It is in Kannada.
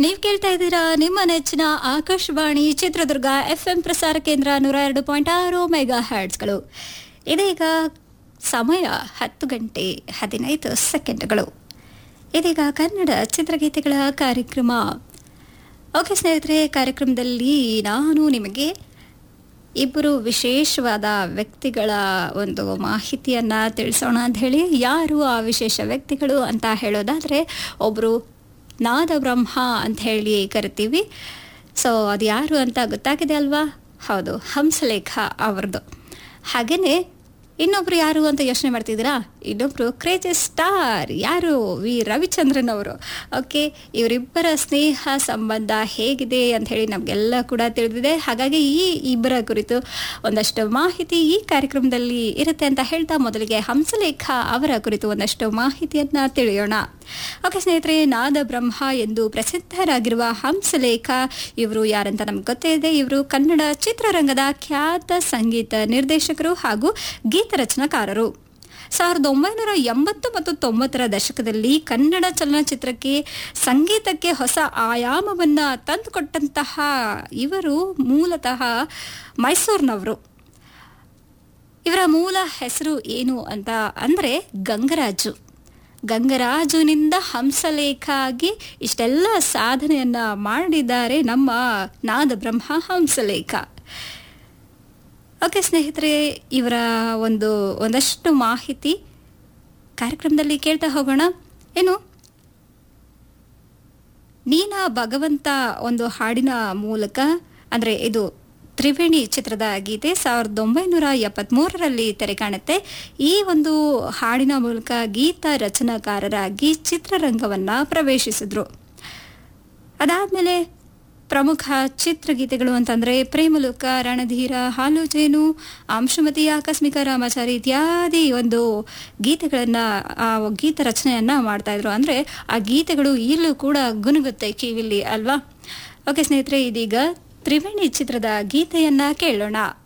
ನೀವು ಕೇಳ್ತಾ ಇದ್ದೀರಾ ನಿಮ್ಮ ನೆಚ್ಚಿನ ಆಕಾಶವಾಣಿ ಚಿತ್ರದುರ್ಗ ಎಫ್ ಎಂ ಪ್ರಸಾರ ಕೇಂದ್ರ ನೂರ ಎರಡು ಪಾಯಿಂಟ್ ಆರು ಮೆಗಾ ಹ್ಯಾಡ್ಸ್ಗಳು ಇದೀಗ ಸಮಯ ಹತ್ತು ಗಂಟೆ ಹದಿನೈದು ಸೆಕೆಂಡ್ಗಳು ಇದೀಗ ಕನ್ನಡ ಚಿತ್ರಗೀತೆಗಳ ಕಾರ್ಯಕ್ರಮ ಓಕೆ ಸ್ನೇಹಿತರೆ ಕಾರ್ಯಕ್ರಮದಲ್ಲಿ ನಾನು ನಿಮಗೆ ಇಬ್ಬರು ವಿಶೇಷವಾದ ವ್ಯಕ್ತಿಗಳ ಒಂದು ಮಾಹಿತಿಯನ್ನ ತಿಳಿಸೋಣ ಅಂತ ಹೇಳಿ ಯಾರು ಆ ವಿಶೇಷ ವ್ಯಕ್ತಿಗಳು ಅಂತ ಹೇಳೋದಾದ್ರೆ ಒಬ್ಬರು ನಾದ ಬ್ರಹ್ಮ ಅಂತ ಹೇಳಿ ಕರಿತೀವಿ ಸೊ ಅದು ಯಾರು ಅಂತ ಗೊತ್ತಾಗಿದೆ ಅಲ್ವಾ ಹೌದು ಹಂಸಲೇಖ ಅವ್ರದ್ದು ಹಾಗೆಯೇ ಇನ್ನೊಬ್ರು ಯಾರು ಅಂತ ಯೋಚನೆ ಮಾಡ್ತಿದ್ದೀರಾ ಇನ್ನೊಬ್ರು ಕ್ರೇಜಿ ಸ್ಟಾರ್ ಯಾರು ವಿ ರವಿಚಂದ್ರನ್ ಅವರು ಓಕೆ ಇವರಿಬ್ಬರ ಸ್ನೇಹ ಸಂಬಂಧ ಹೇಗಿದೆ ಅಂತ ಹೇಳಿ ನಮಗೆಲ್ಲ ಕೂಡ ತಿಳಿದಿದೆ ಹಾಗಾಗಿ ಈ ಇಬ್ಬರ ಕುರಿತು ಒಂದಷ್ಟು ಮಾಹಿತಿ ಈ ಕಾರ್ಯಕ್ರಮದಲ್ಲಿ ಇರುತ್ತೆ ಅಂತ ಹೇಳ್ತಾ ಮೊದಲಿಗೆ ಹಂಸಲೇಖ ಅವರ ಕುರಿತು ಒಂದಷ್ಟು ಮಾಹಿತಿಯನ್ನ ತಿಳಿಯೋಣ ಓಕೆ ಸ್ನೇಹಿತರೆ ನಾದ ಬ್ರಹ್ಮ ಎಂದು ಪ್ರಸಿದ್ಧರಾಗಿರುವ ಹಂಸಲೇಖ ಇವರು ಯಾರಂತ ನಮ್ಗೆ ಗೊತ್ತೇ ಇದೆ ಇವರು ಕನ್ನಡ ಚಿತ್ರರಂಗದ ಖ್ಯಾತ ಸಂಗೀತ ನಿರ್ದೇಶಕರು ಹಾಗೂ ಗೀತ ರಚನಾಕಾರರು ಸಾವಿರದ ಒಂಬೈನೂರ ಎಂಬತ್ತು ಮತ್ತು ತೊಂಬತ್ತರ ದಶಕದಲ್ಲಿ ಕನ್ನಡ ಚಲನಚಿತ್ರಕ್ಕೆ ಸಂಗೀತಕ್ಕೆ ಹೊಸ ಆಯಾಮವನ್ನ ತಂದುಕೊಟ್ಟಂತಹ ಇವರು ಮೂಲತಃ ಮೈಸೂರಿನವರು ಇವರ ಮೂಲ ಹೆಸರು ಏನು ಅಂತ ಅಂದರೆ ಗಂಗರಾಜು ಗಂಗರಾಜುನಿಂದ ಹಂಸಲೇಖ ಆಗಿ ಇಷ್ಟೆಲ್ಲ ಸಾಧನೆಯನ್ನ ಮಾಡಿದ್ದಾರೆ ನಮ್ಮ ನಾದ ಬ್ರಹ್ಮ ಹಂಸಲೇಖ ಓಕೆ ಸ್ನೇಹಿತರೆ ಇವರ ಒಂದು ಒಂದಷ್ಟು ಮಾಹಿತಿ ಕಾರ್ಯಕ್ರಮದಲ್ಲಿ ಕೇಳ್ತಾ ಹೋಗೋಣ ಏನು ನೀನಾ ಭಗವಂತ ಒಂದು ಹಾಡಿನ ಮೂಲಕ ಅಂದರೆ ಇದು ತ್ರಿವೇಣಿ ಚಿತ್ರದ ಗೀತೆ ಸಾವಿರದ ಒಂಬೈನೂರ ಎಪ್ಪತ್ತ್ಮೂರರಲ್ಲಿ ತೆರೆ ಕಾಣುತ್ತೆ ಈ ಒಂದು ಹಾಡಿನ ಮೂಲಕ ಗೀತ ರಚನಾಕಾರರಾಗಿ ಚಿತ್ರರಂಗವನ್ನು ಪ್ರವೇಶಿಸಿದ್ರು ಅದಾದಮೇಲೆ ಪ್ರಮುಖ ಚಿತ್ರಗೀತೆಗಳು ಅಂತಂದರೆ ಪ್ರೇಮಲೋಕ ರಣಧೀರ ಹಾಲು ಜೇನು ಅಂಶುಮತಿ ಆಕಸ್ಮಿಕ ರಾಮಾಚಾರಿ ಇತ್ಯಾದಿ ಒಂದು ಗೀತೆಗಳನ್ನು ಆ ಗೀತ ರಚನೆಯನ್ನ ಮಾಡ್ತಾ ಇದ್ರು ಅಂದರೆ ಆ ಗೀತೆಗಳು ಇಲ್ಲೂ ಕೂಡ ಗುನುಗುತ್ತೆ ಕಿವಿಲಿ ಅಲ್ವಾ ಓಕೆ ಸ್ನೇಹಿತರೆ ಇದೀಗ ತ್ರಿವೇಣಿ ಚಿತ್ರದ ಗೀತೆಯನ್ನ ಕೇಳೋಣ